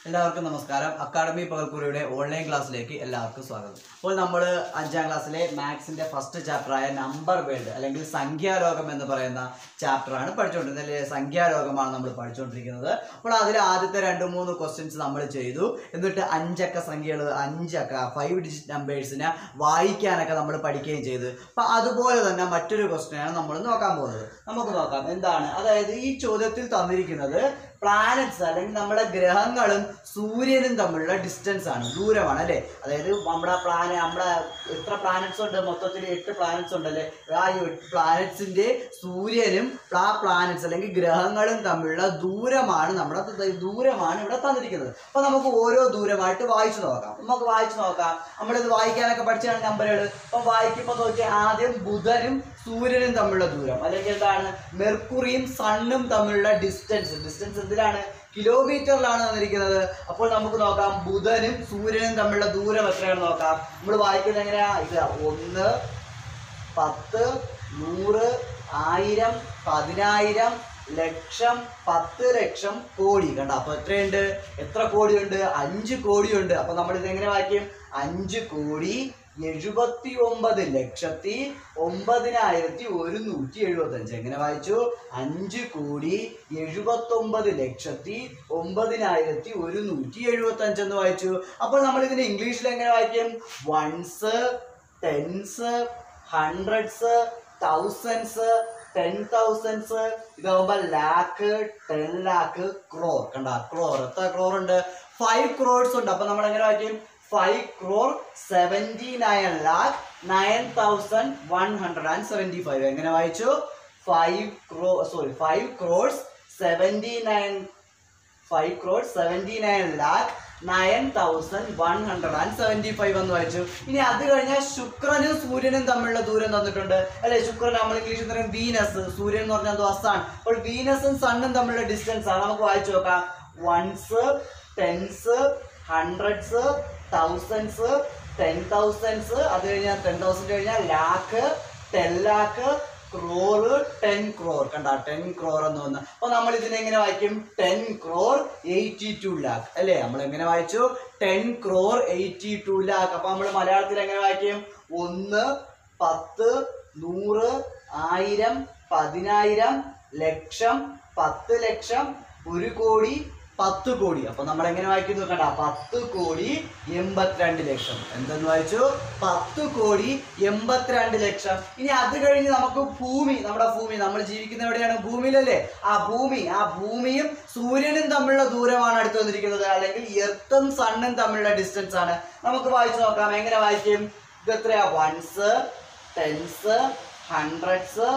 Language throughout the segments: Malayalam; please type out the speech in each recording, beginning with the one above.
എല്ലാവർക്കും നമസ്കാരം അക്കാഡമി പകൽക്കുറിയുടെ ഓൺലൈൻ ക്ലാസ്സിലേക്ക് എല്ലാവർക്കും സ്വാഗതം അപ്പോൾ നമ്മൾ അഞ്ചാം ക്ലാസ്സിലെ മാത്സിന്റെ ഫസ്റ്റ് ചാപ്റ്ററായ നമ്പർ വേൾഡ് അല്ലെങ്കിൽ സംഖ്യാരോഗം എന്ന് പറയുന്ന ചാപ്റ്ററാണ് പഠിച്ചുകൊണ്ടിരുന്നത് അല്ലെ സംഖ്യാരോഗമാണ് നമ്മൾ പഠിച്ചുകൊണ്ടിരിക്കുന്നത് അപ്പോൾ അതിൽ ആദ്യത്തെ രണ്ട് മൂന്ന് ക്വസ്റ്റ്യൻസ് നമ്മൾ ചെയ്തു എന്നിട്ട് അഞ്ചക്ക സംഖ്യകൾ അഞ്ചക്ക ഫൈവ് ഡിജിറ്റ് നമ്പേഴ്സിനെ വായിക്കാനൊക്കെ നമ്മൾ പഠിക്കുകയും ചെയ്തു അപ്പം അതുപോലെ തന്നെ മറ്റൊരു ക്വസ്റ്റ്യനാണ് നമ്മൾ നോക്കാൻ പോകുന്നത് നമുക്ക് നോക്കാം എന്താണ് അതായത് ഈ ചോദ്യത്തിൽ തന്നിരിക്കുന്നത് പ്ലാനറ്റ്സ് അല്ലെങ്കിൽ നമ്മുടെ ഗ്രഹങ്ങളും സൂര്യനും തമ്മിലുള്ള ഡിസ്റ്റൻസ് ആണ് ദൂരമാണ് അല്ലേ അതായത് നമ്മുടെ പ്ലാന നമ്മുടെ എത്ര പ്ലാനറ്റ്സ് ഉണ്ട് മൊത്തത്തിൽ എട്ട് പ്ലാനറ്റ്സ് ഉണ്ടല്ലേ ആ എട്ട് പ്ലാനറ്റ്സിന്റെ സൂര്യനും ആ പ്ലാനറ്റ്സ് അല്ലെങ്കിൽ ഗ്രഹങ്ങളും തമ്മിലുള്ള ദൂരമാണ് നമ്മുടെ ത- ദൂരമാണ് ഇവിടെ തന്നിരിക്കുന്നത് അപ്പൊ നമുക്ക് ഓരോ ദൂരമായിട്ട് വായിച്ചു നോക്കാം നമുക്ക് വായിച്ചു നോക്കാം നമ്മളിത് വായിക്കാനൊക്കെ പഠിച്ചാണ് നമ്പറുകൾ അപ്പൊ വായിക്കുമ്പോൾ നോക്കിയാൽ ആദ്യം ബുധനും സൂര്യനും തമ്മിലുള്ള ദൂരം അല്ലെങ്കിൽ എന്താണ് മെർക്കുറിയും സണ്ണും തമ്മിലുള്ള ഡിസ്റ്റൻസ് ഡിസ്റ്റൻസ് എന്തിനാണ് കിലോമീറ്ററിലാണ് തന്നിരിക്കുന്നത് അപ്പോൾ നമുക്ക് നോക്കാം ബുധനും സൂര്യനും തമ്മിലുള്ള ദൂരം എത്രയാണെന്ന് നോക്കാം നമ്മൾ വായിക്കുന്നത് എങ്ങനെയാ ഇത് ഒന്ന് പത്ത് നൂറ് ആയിരം പതിനായിരം ലക്ഷം പത്ത് ലക്ഷം കോടി കണ്ട അപ്പൊ എത്രയുണ്ട് എത്ര കോടിയുണ്ട് അഞ്ച് കോടിയുണ്ട് അപ്പൊ നമ്മൾ ഇത് എങ്ങനെ വായിക്കും അഞ്ച് കോടി എഴുപത്തി ഒമ്പത് ലക്ഷത്തി ഒമ്പതിനായിരത്തി ഒരുന്നൂറ്റി എഴുപത്തി അഞ്ച് എങ്ങനെ വായിച്ചു അഞ്ച് കോടി എഴുപത്തി ഒമ്പത് ലക്ഷത്തി ഒമ്പതിനായിരത്തി ഒരുന്നൂറ്റി എഴുപത്തി അഞ്ച് എന്ന് വായിച്ചു അപ്പോൾ നമ്മൾ ഇതിനെ ഇംഗ്ലീഷിൽ എങ്ങനെ വായിക്കും ones tens hundreds thousands ten thousands ഇതാവുമ്പോ ലാക്ക് ടെൻ ലാക്ക് ക്രോർ കണ്ട ക്രോർ എത്ര ക്രോർ ഉണ്ട് ഫൈവ് ക്രോർസ് ഉണ്ട് അപ്പൊ നമ്മൾ എങ്ങനെ വായിക്കും five crore seventy nine lakh nine thousand one hundred and seventy five എങ്ങനെ വായിച്ചു five crore sorry five crores seventy nine five crore seventy nine lakh nine thousand one hundred and seventy five എന്ന് വായിച്ചു ഇനി അത് കഴിഞ്ഞാൽ ശുക്രനും സൂര്യനും തമ്മിലുള്ള ദൂരം തന്നിട്ടുണ്ട് അല്ലെ ശുക്രൻ നമ്മൾ ഇംഗ്ലീഷിൽ പറയും വീനസ് സൂര്യൻ എന്ന് പറഞ്ഞാൽ എന്തോ സൺ അപ്പോൾ വീനസും സണ്ണും തമ്മിലുള്ള ഡിസ്റ്റൻസ് ആണ് നമുക്ക് വായിച്ചു നോക്കാം ones tens hundreds thousands ten thousands അത് കഴിഞ്ഞാൽ ടെൻ തൗസൻഡ് കഴിഞ്ഞാൽ ലാക്ക് ടെൻ ലാക്ക് ക്രോറ് ടെൻ ക്രോർ കണ്ട ടെൻ ക്രോർ എന്ന് വന്ന് അപ്പൊ നമ്മൾ ഇതിനെ എങ്ങനെ വായിക്കും ten crore eighty two lakh അല്ലേ നമ്മൾ എങ്ങനെ വായിച്ചു ten crore eighty two lakh അപ്പൊ നമ്മൾ മലയാളത്തിൽ എങ്ങനെ വായിക്കും ഒന്ന് പത്ത് നൂറ് ആയിരം പതിനായിരം ലക്ഷം പത്ത് ലക്ഷം ഒരു കോടി പത്ത് കോടി അപ്പൊ നമ്മൾ എങ്ങനെ വായിക്കുന്നു കണ്ട പത്ത് കോടി എൺപത്തിരണ്ട് ലക്ഷം എന്തെന്ന് വായിച്ചു പത്ത് കോടി എൺപത്തിരണ്ട് ലക്ഷം ഇനി അത് കഴിഞ്ഞ് നമുക്ക് ഭൂമി നമ്മുടെ ഭൂമി നമ്മൾ ജീവിക്കുന്ന എവിടെയാണ് ഭൂമിയിലല്ലേ ആ ഭൂമി ആ ഭൂമിയും സൂര്യനും തമ്മിലുള്ള ദൂരമാണ് അടുത്ത് വന്നിരിക്കുന്നത് അല്ലെങ്കിൽ എർത്തും സണ്ണും തമ്മിലുള്ള ഡിസ്റ്റൻസ് ആണ് നമുക്ക് വായിച്ചു നോക്കാം എങ്ങനെ വായിക്കും ഇത് എത്രയാ ones tens hundreds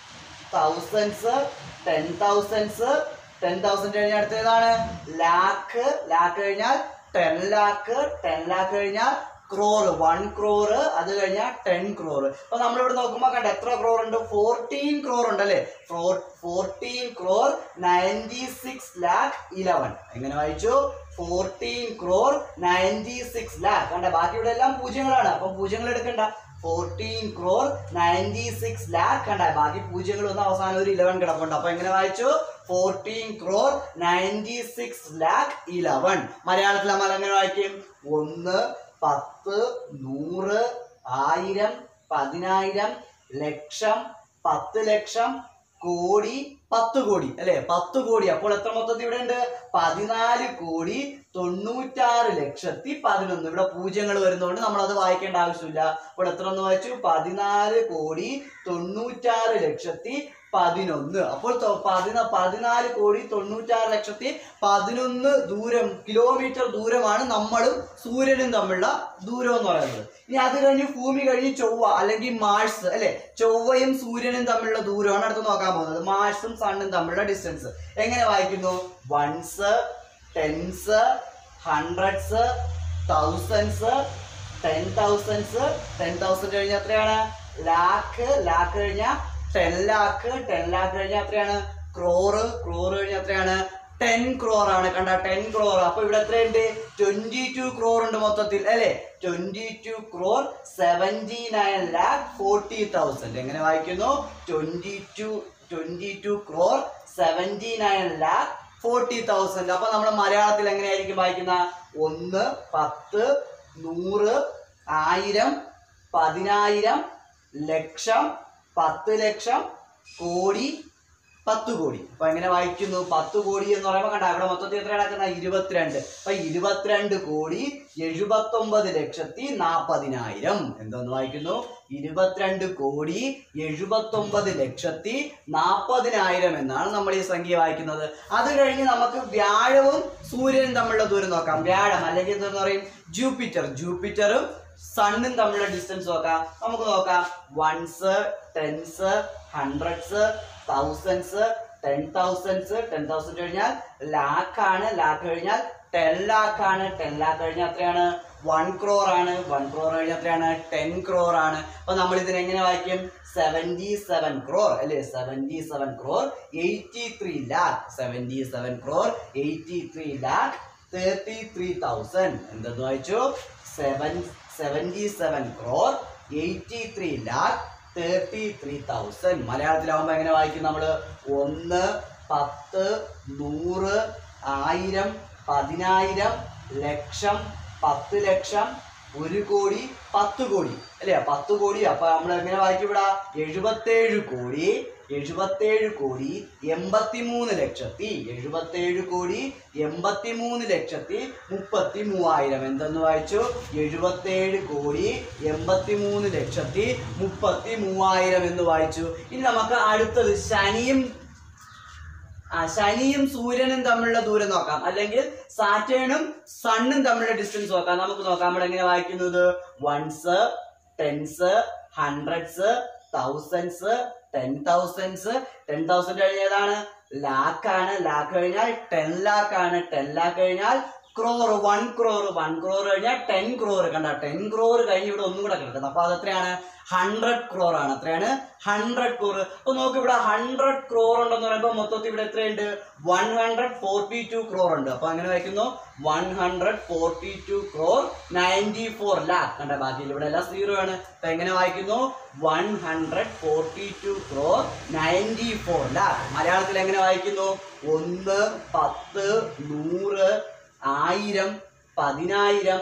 thousands ten thousands ten thousand കഴിഞ്ഞാൽ അടുത്തേതാണ് ലാക്ക് ലാക്ക് കഴിഞ്ഞാൽ ടെൻ ലാക്ക് ടെൻ ലാക്ക് കഴിഞ്ഞാൽ ക്രോർ വൺ ക്രോർ അത് കഴിഞ്ഞാൽ ടെൻ ക്രോർ അപ്പൊ നമ്മളിവിടെ നോക്കുമ്പോൾ കണ്ട എത്ര ക്രോർ ഉണ്ട് ഫോർട്ടീൻ ക്രോർ ഉണ്ട് അല്ലേ fourteen crore ninety six lakh eleven എങ്ങനെ വായിച്ചു fourteen crore ninety six lakh കണ്ട ബാക്കി ഇവിടെ എല്ലാം പൂജ്യങ്ങളാണ് അപ്പൊ പൂജ്യങ്ങൾ എടുക്കണ്ട fourteen crore ninety six lakh കണ്ട ബാക്കി പൂജ്യങ്ങൾ വന്ന് അവസാനം ഒരു ഇലവൻ കിടപ്പുണ്ട് അപ്പൊ എങ്ങനെ വായിച്ചു fourteen crore ninety six lakh eleven മലയാളത്തിൽ നമ്മൾ എങ്ങനെ വായിക്കും ഒന്ന് പത്ത് നൂറ് ആയിരം പതിനായിരം ലക്ഷം പത്ത് ലക്ഷം കോടി പത്ത് കോടി അല്ലെ പത്ത് കോടി അപ്പോൾ എത്ര മൊത്തത്തിൽ ഇവിടെ ഉണ്ട് പതിനാല് കോടി തൊണ്ണൂറ്റാറ് ലക്ഷത്തി പതിനൊന്ന് ഇവിടെ പൂജ്യങ്ങൾ വരുന്നതുകൊണ്ട് നമ്മൾ അത് വായിക്കേണ്ട ആവശ്യമില്ല അപ്പോൾ എത്ര ഒന്ന് വായിച്ചു പതിനാല് കോടി തൊണ്ണൂറ്റാറ് ലക്ഷത്തി പതിനൊന്ന് അപ്പോൾ തൊ- പതിന പതിനാല് കോടി തൊണ്ണൂറ്റാറ് ലക്ഷത്തി പതിനൊന്ന് ദൂരം കിലോമീറ്റർ ദൂരമാണ് നമ്മളും സൂര്യനും തമ്മിലുള്ള ദൂരം എന്ന് പറയുന്നത് ഇനി അത് കഴിഞ്ഞ് ഭൂമി കഴിഞ്ഞ് ചൊവ്വ അല്ലെങ്കിൽ മാഴ്സ് അല്ലെ ചൊവ്വയും സൂര്യനും തമ്മിലുള്ള ദൂരമാണ് അടുത്ത് നോക്കാൻ പോകുന്നത് മാഴ്സും സണ്ണും തമ്മിലുള്ള ഡിസ്റ്റൻസ് എങ്ങനെ വായിക്കുന്നു ones tens hundreds thousands ten thousands ten thousand കഴിഞ്ഞാൽ എത്രയാണ് ലാക്ക് ലാക്ക് കഴിഞ്ഞാൽ ടെൻ ലാക്ക് ടെൻ ലാക്ക് കഴിഞ്ഞാൽ എത്രയാണ് ക്രോറ് ക്രോറ് കഴിഞ്ഞാൽ എത്രയാണ് ടെൻ ക്രോർ ആണ് കണ്ട ടെൻ ക്രോർ അപ്പൊ ഇവിടെ എത്രയുണ്ട് ട്വന്റി ടു ക്രോർ ഉണ്ട് മൊത്തത്തിൽ അല്ലെ twenty two crore seventy nine lakh forty thousand എങ്ങനെ വായിക്കുന്നു twenty two twenty two crore seventy nine lakh forty thousand അപ്പൊ നമ്മൾ മലയാളത്തിൽ എങ്ങനെയായിരിക്കും വായിക്കുന്ന ഒന്ന് പത്ത് നൂറ് ആയിരം പതിനായിരം ലക്ഷം പത്ത് ലക്ഷം കോടി പത്ത് കോടി അപ്പൊ എങ്ങനെ വായിക്കുന്നു പത്ത് കോടി എന്ന് പറയുമ്പോൾ കണ്ട അവിടെ മൊത്തത്തിൽ എത്ര കിടക്കുന്ന ഇരുപത്തിരണ്ട് അപ്പൊ ഇരുപത്തിരണ്ട് കോടി എഴുപത്തി ഒമ്പത് ലക്ഷത്തി നാപ്പതിനായിരം എന്തെന്ന് വായിക്കുന്നു ഇരുപത്തിരണ്ട് കോടി എഴുപത്തി ഒമ്പത് ലക്ഷത്തി നാപ്പതിനായിരം എന്നാണ് നമ്മൾ ഈ സംഖ്യ വായിക്കുന്നത് അത് കഴിഞ്ഞ് നമുക്ക് വ്യാഴവും സൂര്യനും തമ്മിലുള്ള ദൂരം നോക്കാം വ്യാഴം അല്ലെങ്കിൽ എന്തെന്ന് പറയും ജൂപ്പിറ്റർ ജൂപ്പിറ്ററും സണ്ണും തമ്മിലുള്ള ഡിസ്റ്റൻസ് നോക്കാം നമുക്ക് നോക്കാം ones tens hundreds thousands ten thousands ten thousand കഴിഞ്ഞാൽ ലാക്ക് ആണ് ലാക്ക് കഴിഞ്ഞാൽ ടെൻ ലാക്ക് ആണ് ടെൻ ലാക്ക് കഴിഞ്ഞാൽ എത്രയാണ് വൺ ക്രോർ ആണ് വൺ ക്രോർ കഴിഞ്ഞാൽ എത്രയാണ് ടെൻ ക്രോർ ആണ് അപ്പൊ നമ്മൾ ഇതിനെ എങ്ങനെ വായിക്കും സെവൻറ്റി സെവൻ ക്രോർ അല്ലേ seventy seven crore eighty three lakh seventy seven crore eighty three lakh thirty three thousand എന്തെന്ന് വായിച്ചു seven seventy seven crore eighty three lakh thirty three thousand മലയാളത്തിലാവുമ്പോൾ എങ്ങനെ വായിക്കും നമ്മൾ ഒന്ന് പത്ത് നൂറ് ആയിരം പതിനായിരം ലക്ഷം പത്ത് ലക്ഷം ഒരു കോടി പത്ത് കോടി അല്ലേ പത്ത് കോടി അപ്പൊ നമ്മൾ എങ്ങനെ വായിക്കും ഇവിടെ എഴുപത്തേഴ് കോടി എഴുപത്തേഴ് കോടി എൺപത്തി മൂന്ന് ലക്ഷത്തി എഴുപത്തേഴ് കോടി എൺപത്തി മൂന്ന് ലക്ഷത്തി മുപ്പത്തി മൂവായിരം എന്തെന്ന് വായിച്ചു എഴുപത്തേഴ് കോടി എൺപത്തി മൂന്ന് ലക്ഷത്തി മുപ്പത്തി മൂവായിരം എന്ന് വായിച്ചു ഇനി നമുക്ക് അടുത്തത് ശനിയും ആ ശനിയും സൂര്യനും തമ്മിലുള്ള ദൂരം നോക്കാം അല്ലെങ്കിൽ സാറ്റേണും സണ്ണും തമ്മിലുള്ള ഡിസ്റ്റൻസ് നോക്കാം നമുക്ക് നോക്കാം നമ്മൾ എങ്ങനെ വായിക്കുന്നത് ones tens hundreds thousands ten thousands ten thousand കഴിഞ്ഞാൽ ഏതാണ് ലാക്കാണ് ലാക്ക് കഴിഞ്ഞാൽ ടെൻ ലാക്ക് ആണ് ടെൻ ലാക്ക് കഴിഞ്ഞാൽ ക്രോർ വൺ ക്രോർ വൺ ക്രോർ കഴിഞ്ഞാൽ ടെൻ ക്രോർ കണ്ട ടെൻ ക്രോർ കഴിഞ്ഞ് ഇവിടെ ഒന്നും കൂടെ കിടക്കുന്നത് അപ്പൊ അത് എത്രയാണ് ഹൺഡ്രഡ് ക്രോർ ആണ് എത്രയാണ് ഹൺഡ്രഡ് ക്രോർ അപ്പൊ നോക്ക് ഇവിടെ ഹൺഡ്രഡ് ക്രോർ ഉണ്ടെന്ന് പറയുമ്പോൾ മൊത്തത്തിൽ ഇവിടെ എത്രയുണ്ട് one hundred forty two crore ഉണ്ട് അപ്പൊ അങ്ങനെ വായിക്കുന്നു one hundred forty two crore ninety four lakh കണ്ട ബാക്കിയിൽ ഇവിടെ എല്ലാം സീറോ ആണ് അപ്പൊ എങ്ങനെ വായിക്കുന്നു one hundred forty two crore ninety four lakh മലയാളത്തിൽ എങ്ങനെ വായിക്കുന്നു ഒന്ന് പത്ത് നൂറ് ആയിരം പതിനായിരം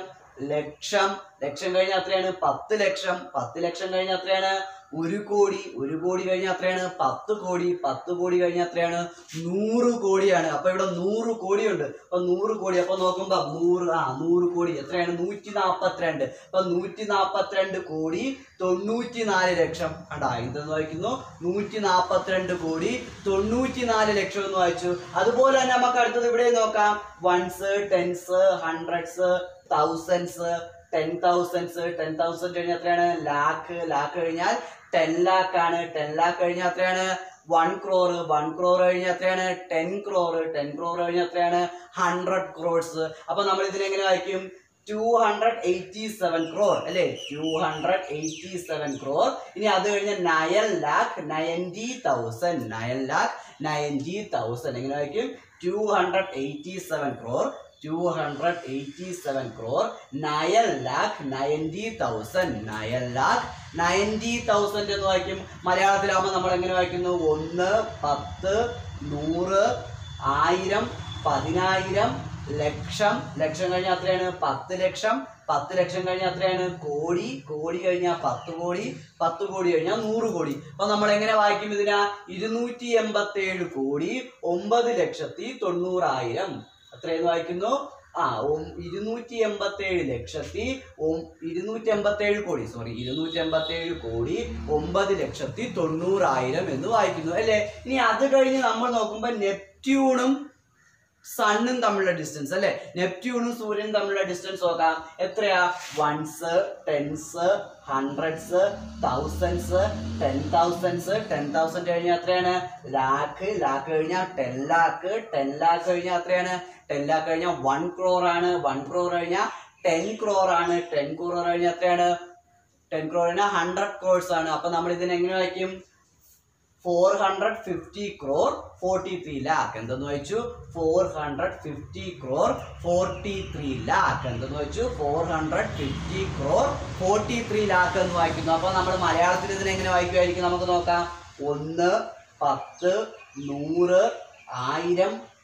ലക്ഷം ലക്ഷം കഴിഞ്ഞാൽ എത്രയാണ് പത്ത് ലക്ഷം പത്ത് ലക്ഷം കഴിഞ്ഞാൽ എത്രയാണ് ഒരു കോടി ഒരു കോടി കഴിഞ്ഞാൽ എത്രയാണ് പത്ത് കോടി പത്ത് കോടി കഴിഞ്ഞാൽ എത്രയാണ് നൂറ് കോടിയാണ് അപ്പൊ ഇവിടെ നൂറ് കോടിയുണ്ട് അപ്പൊ നൂറ് കോടി അപ്പൊ നോക്കുമ്പോ നൂറ് ആ നൂറ് കോടി എത്രയാണ് നൂറ്റി നാപ്പത്തിരണ്ട് അപ്പൊ നൂറ്റി നാപ്പത്തിരണ്ട് കോടി തൊണ്ണൂറ്റി നാല് ലക്ഷം കണ്ടാ ഇതെന്ന് വായിക്കുന്നു നൂറ്റി നാപ്പത്തിരണ്ട് കോടി തൊണ്ണൂറ്റി നാല് ലക്ഷം എന്ന് വായിച്ചു അതുപോലെ തന്നെ നമുക്ക് അടുത്തത് ഇവിടെ നോക്കാം ones tens hundreds thousands ten thousands ten thousand കഴിഞ്ഞാൽ എത്രയാണ് ലാക്ക് ലാക്ക് കഴിഞ്ഞാൽ ടെൻ ലാക്ക് ആണ് ടെൻ ലാക്ക് കഴിഞ്ഞാൽ എത്രയാണ് വൺ ക്രോർ വൺ ക്രോർ കഴിഞ്ഞാൽ എത്രയാണ് ടെൻ ക്രോർ ടെൻ ക്രോർ കഴിഞ്ഞാൽ എത്രയാണ് ഹൺഡ്രഡ് ക്രോർസ് അപ്പൊ നമ്മൾ ഇതിനെ എങ്ങനെ വായിക്കും two hundred eighty seven crore അല്ലേ two hundred eighty seven crore ഇനി അത് കഴിഞ്ഞ് nine lakh ninety thousand nine lakh ninety thousand എങ്ങനെ വായിക്കും two hundred eighty seven crore two hundred eighty seven crore nine lakh ninety thousand nine lakh ninety thousand എന്ന് വായിക്കും മലയാളത്തിലാവുമ്പോൾ നമ്മൾ എങ്ങനെ വായിക്കുന്നു ഒന്ന് പത്ത് നൂറ് ആയിരം പതിനായിരം ലക്ഷം ലക്ഷം കഴിഞ്ഞാൽ എത്രയാണ് പത്ത് ലക്ഷം പത്ത് ലക്ഷം കഴിഞ്ഞാൽ എത്രയാണ് കോടി കോടി കഴിഞ്ഞാൽ പത്ത് കോടി പത്ത് കോടി കഴിഞ്ഞാൽ നൂറ് കോടി അപ്പൊ നമ്മൾ എങ്ങനെ വായിക്കും ഇതിനാ ഇരുന്നൂറ്റി എൺപത്തി ഏഴ് കോടി ഒമ്പത് ലക്ഷത്തി തൊണ്ണൂറായിരം എത്രയെന്ന് വായിക്കുന്നു ആ ഒം- ഇരുന്നൂറ്റി എൺപത്തി ഏഴ് ലക്ഷത്തി ഒം- ഇരുന്നൂറ്റി എൺപത്തി ഏഴ് കോടി സോറി ഇരുന്നൂറ്റി എൺപത്തി ഏഴ് കോടി ഒമ്പത് ലക്ഷത്തി തൊണ്ണൂറായിരം എന്ന് വായിക്കുന്നു അല്ലേ ഇനി അത് കഴിഞ്ഞ് നമ്മൾ നോക്കുമ്പോൾ നെപ്റ്റ്യൂണും സണ്ണും തമ്മിലുള്ള ഡിസ്റ്റൻസ് അല്ലെ നെപ്റ്റ്യൂണും സൂര്യനും തമ്മിലുള്ള ഡിസ്റ്റൻസ് നോക്കാം എത്രയാ ones tens hundreds thousands ten thousands ten thousand കഴിഞ്ഞാൽ എത്രയാണ് ലാക്ക് ലാക്ക് കഴിഞ്ഞാൽ ടെൻ ലാക്ക് ടെൻ ലാക്ക് കഴിഞ്ഞാൽ എത്രയാണ് ടെൻ ലാക്ക് കഴിഞ്ഞാൽ വൺ ക്രോർ ആണ് വൺ ക്രോർ കഴിഞ്ഞാൽ ടെൻ ക്രോർ ആണ് ടെൻ ക്രോർ കഴിഞ്ഞാൽ എത്രയാണ് ടെൻ ക്രോർ കഴിഞ്ഞാൽ ഹൺഡ്രഡ് ക്രോർസ് ആണ് അപ്പൊ നമ്മൾ ഇതിനെ എങ്ങനെ വായിക്കും four hundred fifty crore forty three lakh എന്തെന്ന് വെച്ചു four hundred fifty crore forty three lakh എന്തെന്ന് വെച്ചു four hundred fifty crore forty three lakh എന്ന് വായിക്കുന്നു അപ്പോൾ നമ്മൾ മലയാളത്തിൽ ഇതിനെ എങ്ങനെ വായിക്കുമായിരിക്കും നമുക്ക് നോക്കാം ഒന്ന് പത്ത് നൂറ് ആയിരം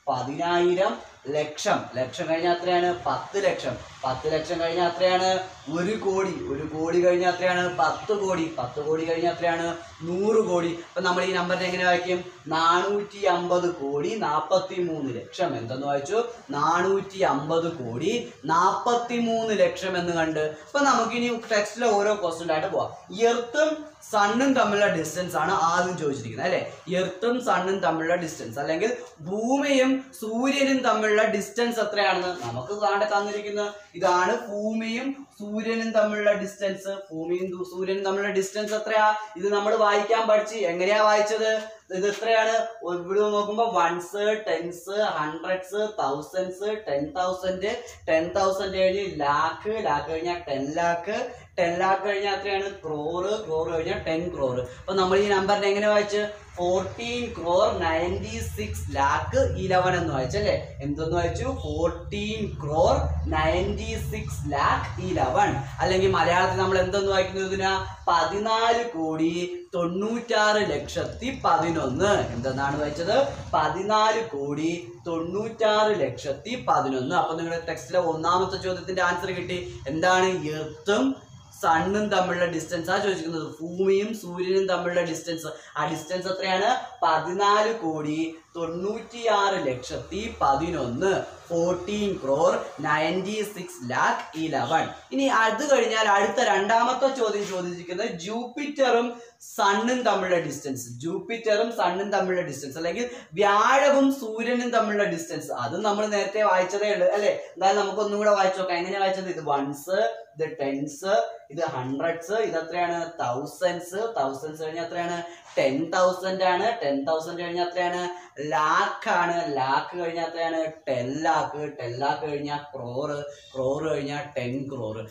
പതിനായിരം ലക്ഷം ലക്ഷം കഴിഞ്ഞാൽ എത്രയാണ് പത്ത് ലക്ഷം പത്ത് ലക്ഷം കഴിഞ്ഞാൽ എത്രയാണ് ഒരു കോടി ഒരു കോടി കഴിഞ്ഞാൽ എത്രയാണ് പത്ത് കോടി പത്ത് കോടി കഴിഞ്ഞാൽ എത്രയാണ് നൂറ് കോടി അപ്പൊ നമ്മൾ ഈ നമ്പറിനെ എങ്ങനെ വായിക്കും നാനൂറ്റി അമ്പത് കോടി നാൽപ്പത്തി മൂന്ന് ലക്ഷം എന്തെന്ന് വായിച്ചു നാനൂറ്റി അമ്പത് കോടി നാൽപ്പത്തി മൂന്ന് ലക്ഷം എന്ന് കണ്ട് അപ്പൊ നമുക്കിനി ടെക്സ്റ്റിലെ ഓരോ ക്വസ്റ്റ്യൻ ആയിട്ട് പോവാം എർത്തും സണ്ണും തമ്മിലുള്ള ഡിസ്റ്റൻസ് ആണ് ആദ്യം ചോദിച്ചിരിക്കുന്നത് അല്ലെ എർത്തും സണ്ണും തമ്മിലുള്ള ഡിസ്റ്റൻസ് അല്ലെങ്കിൽ ഭൂമിയും സൂര്യനും തമ്മിലുള്ള ഡിസ്റ്റൻസ് എത്രയാണെന്ന് നമുക്ക് കാണാൻ തന്നിരിക്കുന്ന ഇതാണ് ഭൂമിയും സൂര്യനും തമ്മിലുള്ള ഡിസ്റ്റൻസ് ഭൂമിയും ദു- സൂര്യനും തമ്മിലുള്ള ഡിസ്റ്റൻസ് എത്രയാ ഇത് നമ്മൾ വായിക്കാൻ പഠിച്ച് എങ്ങനെയാ വായിച്ചത് ഇത് എത്രയാണ് ഇവിടെ നോക്കുമ്പോ ones tens hundreds thousands ten thousand ten thousand കഴിഞ്ഞ് ലാക്ക് ലാക്ക് കഴിഞ്ഞാൽ ടെൻ ലാക്ക് ടെൻ ലാക്ക് കഴിഞ്ഞാൽ എത്രയാണ് ക്രോറ് ക്രോറ് കഴിഞ്ഞാൽ ടെൻ ക്രോറ് അപ്പൊ നമ്മൾ ഈ നമ്പറിനെ എങ്ങനെ വായിച്ച് fourteen crore ninety six lakh eleven എന്ന് വായിച്ചു അല്ലേ എന്തെന്ന് വായിച്ചു fourteen crore ninety six lakh eleven അല്ലെങ്കിൽ മലയാളത്തിൽ നമ്മൾ എന്തെന്ന് വായിക്കുന്നത് ഇതിനാ പതിനാല് കോടി തൊണ്ണൂറ്റാറ് ലക്ഷത്തി പതിനൊന്ന് എന്തെന്നാണ് വായിച്ചത് പതിനാല് കോടി തൊണ്ണൂറ്റാറ് ലക്ഷത്തി പതിനൊന്ന് അപ്പൊ നിങ്ങളുടെ ടെക്സ്റ്റിലെ ഒന്നാമത്തെ ചോദ്യത്തിന്റെ ആൻസർ കിട്ടി എന്താണ് എർത്തും സണ്ണും തമ്മിലുള്ള ഡിസ്റ്റൻസ് ആ ചോദിച്ചിരിക്കുന്നത് ഭൂമിയും സൂര്യനും തമ്മിലുള്ള ഡിസ്റ്റൻസ് ആ ഡിസ്റ്റൻസ് എത്രയാണ് പതിനാല് കോടി തൊണ്ണൂറ്റിയാറ് ലക്ഷത്തി പതിനൊന്ന് fourteen crore ninety six lakh eleven ഇനി അത് കഴിഞ്ഞാൽ അടുത്ത രണ്ടാമത്തെ ചോദ്യം ചോദിച്ചിരിക്കുന്നത് ജൂപ്പിറ്ററും സണ്ണും തമ്മിലുള്ള ഡിസ്റ്റൻസ് ജൂപ്പിറ്ററും സണ്ണും തമ്മിലുള്ള ഡിസ്റ്റൻസ് അല്ലെങ്കിൽ വ്യാഴവും സൂര്യനും തമ്മിലുള്ള ഡിസ്റ്റൻസ് അതും നമ്മൾ നേരത്തെ വായിച്ചതേ ഉള്ളൂ അല്ലെ എന്തായാലും നമുക്കൊന്നും കൂടെ വായിച്ചു നോക്കാം എങ്ങനെ വായിച്ചത് ഇത് വൺസ് ഇത് ടെൻസ് ഇത് ഹൺഡ്രഡ്സ് ഇത് എത്രയാണ് തൗസൻഡ്സ് തൗസൻഡ്സ് കഴിഞ്ഞാൽ എത്രയാണ് ടെൻ തൗസൻഡ് ആണ് ടെൻ തൗസൻഡ് കഴിഞ്ഞാൽ എത്രയാണ് ലാക്ക് ആണ് ലാക്ക് കഴിഞ്ഞാൽ എത്രയാണ് ടെൻ ലാക്ക് ടെൻ ലാക്ക് കഴിഞ്ഞാൽ ക്രോറ് ക്രോറ് കഴിഞ്ഞാൽ ടെൻ ക്രോറ്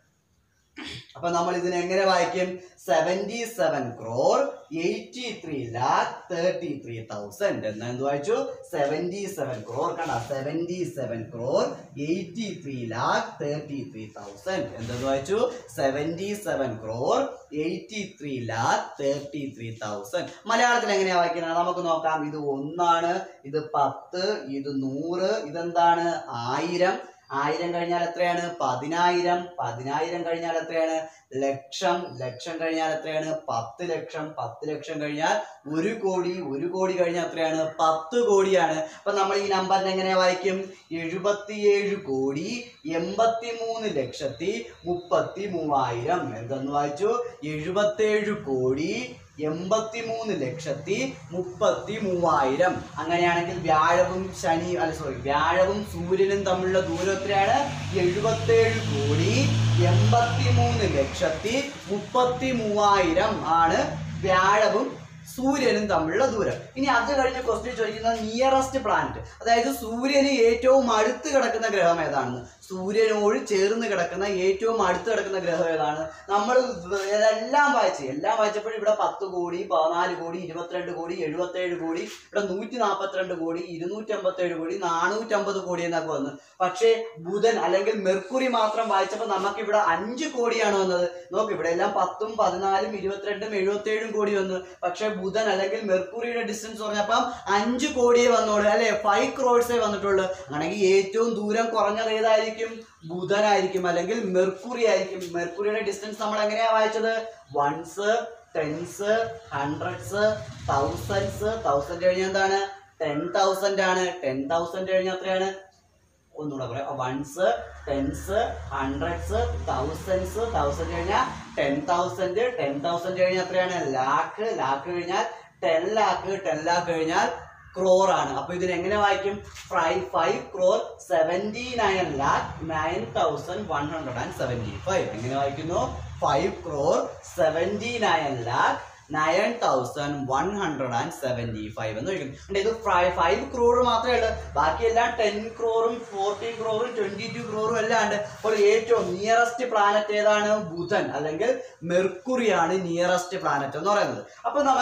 അപ്പൊ നമ്മൾ ഇതിനെ എങ്ങനെ വായിക്കും seventy seven crore eighty three lakh thirty three thousand എന്ന് എന്ത് വായിച്ചു സെവന്റി സെവൻ ക്രോർ കണ്ട seventy seven crore eighty three lakh thirty three thousand എന്തെന്ന് വായിച്ചു seventy seven crore eighty three lakh thirty three thousand മലയാളത്തിൽ എങ്ങനെയാ വായിക്കുന്നത് നമുക്ക് നോക്കാം ഇത് ഒന്നാണ് ഇത് പത്ത് ഇത് നൂറ് ഇതെന്താണ് ആയിരം ആയിരം കഴിഞ്ഞാൽ എത്രയാണ് പതിനായിരം പതിനായിരം കഴിഞ്ഞാൽ എത്രയാണ് ലക്ഷം ലക്ഷം കഴിഞ്ഞാൽ എത്രയാണ് പത്ത് ലക്ഷം പത്ത് ലക്ഷം കഴിഞ്ഞാൽ ഒരു കോടി ഒരു കോടി കഴിഞ്ഞാൽ എത്രയാണ് പത്ത് കോടിയാണ് അപ്പൊ നമ്മൾ ഈ നമ്പറിനെ എങ്ങനെ വായിക്കും എഴുപത്തിയേഴ് കോടി എൺപത്തി മൂന്ന് ലക്ഷത്തി മുപ്പത്തി മൂവായിരം എന്തെന്ന് വായിച്ചു എഴുപത്തേഴ് കോടി എൺപത്തി മൂന്ന് ലക്ഷത്തി മുപ്പത്തി മൂവായിരം അങ്ങനെയാണെങ്കിൽ വ്യാഴവും ശനി അല്ല സോറി വ്യാഴവും സൂര്യനും തമ്മിലുള്ള ദൂരം എത്രയാണ് എഴുപത്തേഴ് കോടി എൺപത്തി മൂന്ന് ലക്ഷത്തി മുപ്പത്തി മൂവായിരം ആണ് വ്യാഴവും സൂര്യനും തമ്മിലുള്ള ദൂരം ഇനി അത് കഴിഞ്ഞ ക്വസ്റ്റ്യൻ ചോദിക്കുന്നത് നിയറസ്റ്റ് പ്ലാനറ്റ് അതായത് സൂര്യന് ഏറ്റവും അടുത്ത് കിടക്കുന്ന ഗ്രഹം ഏതാണെന്ന് സൂര്യനോട് ചേർന്ന് കിടക്കുന്ന ഏറ്റവും അടുത്ത് കിടക്കുന്ന ഗ്രഹം ഏതാണ് നമ്മൾ എല്ലാം വായിച്ചു എല്ലാം വായിച്ചപ്പോൾ ഇവിടെ പത്ത് കോടി പതിനാല് കോടി ഇരുപത്തിരണ്ട് കോടി എഴുപത്തേഴ് കോടി ഇവിടെ നൂറ്റി നാൽപ്പത്തിരണ്ട് കോടി ഇരുന്നൂറ്റി അമ്പത്തേഴ് കോടി നാനൂറ്റമ്പത് കോടി എന്നൊക്കെ വന്നു പക്ഷേ ബുധൻ അല്ലെങ്കിൽ മെർക്കുറി മാത്രം വായിച്ചപ്പോൾ നമുക്ക് ഇവിടെ അഞ്ച് കോടിയാണ് വന്നത് നോക്ക് ഇവിടെ എല്ലാം പത്തും പതിനാലും ഇരുപത്തിരണ്ടും എഴുപത്തേഴും കോടി വന്നു പക്ഷേ ബുധൻ അല്ലെങ്കിൽ മെർക്കുറിയുടെ ഡിസ്റ്റൻസ് പറഞ്ഞപ്പം അഞ്ച് കോടിയെ വന്നോളൂ അല്ലെ ഫൈവ് ക്രോഡ്സേ വന്നിട്ടുള്ളൂ ആണെങ്കിൽ ഏറ്റവും ദൂരം കുറഞ്ഞത് ഏതായിരിക്കും ബുധനായിരിക്കും അല്ലെങ്കിൽ മെർക്കുറി ആയിരിക്കും മെർക്കുറിയുടെ ഡിസ്റ്റൻസ് നമ്മൾ എങ്ങനെയാ വായിച്ചത് ones tens hundreds thousands thousand കഴിഞ്ഞാൽ എന്താണ് ടെൻ തൗസൻഡ് ആണ് ടെൻ തൗസൻഡ് കഴിഞ്ഞാൽ എത്രയാണ് ഒന്നുകൂടെ പറയാം ones tens hundreds thousands thousand കഴിഞ്ഞാൽ ടെൻ തൗസൻഡ് ടെൻ തൗസൻഡ് കഴിഞ്ഞാൽ എത്രയാണ് ലാക്ക് ലാക്ക് കഴിഞ്ഞാൽ ടെൻ ലാക്ക് ടെൻ ലാക്ക് കഴിഞ്ഞാൽ ക്രോർ ആണ് അപ്പൊ ഇതിന് എങ്ങനെ വായിക്കും five five crore seventy nine lakh nine thousand one hundred and seventy five എങ്ങനെ വായിക്കുന്നു five crore seventy nine lakh nine thousand one hundred and seventy five എന്ന് ചോദിക്കും ഉണ്ട് ഇത് ഫൈവ് ക്രോർ മാത്രമേ ഉള്ളൂ ബാക്കിയെല്ലാം ടെൻ ക്രോറും ഫോർട്ടീൻ ക്രോറും ട്വന്റി ടു ക്രോറും എല്ലാം ഉണ്ട് അപ്പോൾ ഏറ്റവും നിയറസ്റ്റ് പ്ലാനറ്റ് ഏതാണ് ബുധൻ അല്ലെങ്കിൽ മെർക്കുറിയാണ് നിയറസ്റ്റ് പ്ലാനറ്റ് എന്ന് പറയുന്നത് അപ്പൊ നമുക്കിനി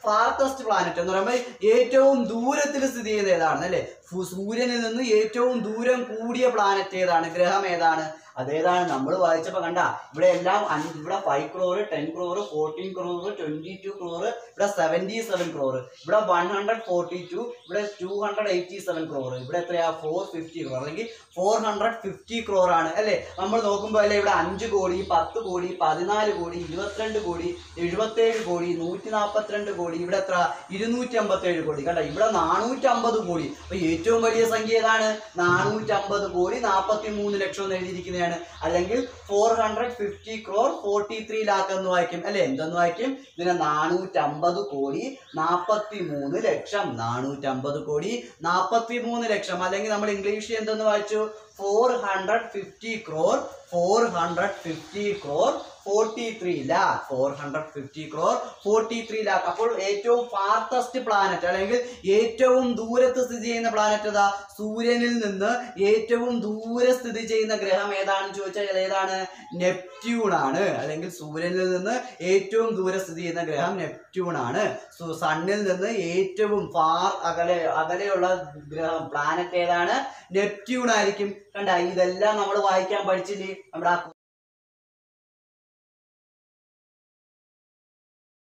ഫാർത്തസ്റ്റ് പ്ലാനറ്റ് എന്ന് പറയുമ്പോൾ ഏറ്റവും ദൂരത്തിൽ സ്ഥിതി ചെയ്യുന്ന ഏതാണ് അല്ലേ ഫു- സൂര്യനിൽ നിന്ന് ഏറ്റവും ദൂരം കൂടിയ പ്ലാനറ്റ് ഏതാണ് ഗ്രഹം ഏതാണ് അതേതാണ് നമ്മൾ വായിച്ചപ്പോൾ കണ്ട ഇവിടെ എല്ലാം അഞ്ച് ഇവിടെ five crore ten crore fourteen crore twenty two crore ഇവിടെ സെവൻറ്റി സെവൻ ക്രോർ ഇവിടെ വൺ ഹൺഡ്രഡ് ഫോർട്ടി ടു ഇവിടെ two hundred eighty seven crore ഇവിടെ എത്രയാ ഫോർ ഫിഫ്റ്റി ക്രോർ അല്ലെങ്കിൽ ഫോർ ഹൺഡ്രഡ് ഫിഫ്റ്റി ക്രോർ ആണ് അല്ലേ നമ്മൾ നോക്കുമ്പോൾ അല്ലേ ഇവിടെ അഞ്ച് കോടി പത്ത് കോടി പതിനാല് കോടി ഇരുപത്തിരണ്ട് കോടി എഴുപത്തേഴ് കോടി നൂറ്റി നാൽപ്പത്തിരണ്ട് കോടി ഇവിടെ എത്ര ഇരുന്നൂറ്റി അമ്പത്തേഴ് കോടി കണ്ട ഇവിടെ നാനൂറ്റി അമ്പത് കോടി അപ്പൊ ഏറ്റവും വലിയ സംഖ്യ ഏതാണ് നാനൂറ്റി അമ്പത് കോടി നാൽപ്പത്തി മൂന്ന് ലക്ഷം എന്ന് എഴുതിയിരിക്കുന്നതാണ് അല്ലെങ്കിൽ four hundred fifty crore forty three lakh എന്ന് വായിക്കും അല്ലെ എന്തെന്ന് വായിക്കും ഇതിനെ നാനൂറ്റമ്പത് കോടി നാൽപ്പത്തി മൂന്ന് ലക്ഷം നാനൂറ്റമ്പത് കോടി നാൽപ്പത്തി മൂന്ന് ലക്ഷം അല്ലെങ്കിൽ നമ്മൾ ഇംഗ്ലീഷിൽ എന്തെന്ന് വായിച്ചു four hundred fifty crore four hundred fifty crore forty three lakh four hundred fifty crore forty three lakh അപ്പോൾ ഏറ്റവും ഫാർത്തസ്റ്റ് പ്ലാനറ്റ് അല്ലെങ്കിൽ ഏറ്റവും ദൂരത്ത് സ്ഥിതി ചെയ്യുന്ന പ്ലാനറ്റ് ഏതാ സൂര്യനിൽ നിന്ന് ഏറ്റവും ദൂരെ സ്ഥിതി ചെയ്യുന്ന ഗ്രഹം ഏതാണെന്ന് ചോദിച്ചാൽ ഏതാണ് നെപ്റ്റ്യൂൺ ആണ് അല്ലെങ്കിൽ സൂര്യനിൽ നിന്ന് ഏറ്റവും ദൂരെ സ്ഥിതി ചെയ്യുന്ന ഗ്രഹം നെപ്റ്റ്യൂൺ ആണ് സു- സണ്ണിൽ നിന്ന് ഏറ്റവും ഫാർ അകലെ അകലെയുള്ള ഗ്രഹം പ്ലാനറ്റ് ഏതാണ് നെപ്റ്റ്യൂൺ ആയിരിക്കും കണ്ട ഇതെല്ലാം നമ്മൾ വായിക്കാൻ പഠിച്ചില്ലേ നമ്മുടെ ആ